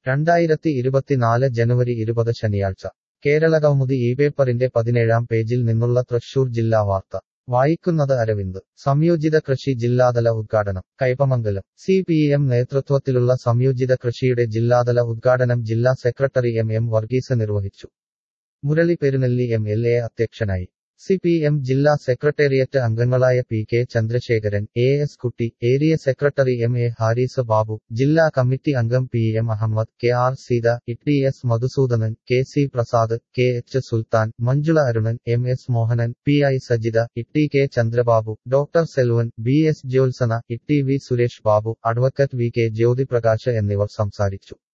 രണ്ടായിരത്തി ഇരുപത്തിനാല് ജനുവരി ഇരുപത് ശനിയാഴ്ച കേരളകൗമുദി ഈ പേപ്പറിന്റെ പതിനേഴാം പേജിൽ നിന്നുള്ള തൃശൂർ ജില്ലാ വാർത്ത വായിക്കുന്നത് അരവിന്ദ് സംയോജിത കൃഷി ജില്ലാതല ഉദ്ഘാടനം കൈപ്പമംഗലം സി പി എം നേതൃത്വത്തിലുള്ള സംയോജിത കൃഷിയുടെ ജില്ലാതല ഉദ്ഘാടനം ജില്ലാ സെക്രട്ടറി എം എം വർഗീസ് നിർവഹിച്ചു Murali Perunelli M L A അധ്യക്ഷനായി സി പി എം ജില്ലാ സെക്രട്ടേറിയറ്റ് അംഗങ്ങളായ P K Chandrasekharan A S Kutty area secretary M A Haris Babu ജില്ലാ കമ്മിറ്റി അംഗം P M Ahammed K R Seetha E S Madhusoodanan K C Prasad K H Sulthan Manjula Arunan M S Mohanan P I Sajitha E K Chandrababu doctor Selvan B S Jyotsna E V Suresh Babu advocate V K Jyothiprakash എന്നിവർ സംസാരിച്ചു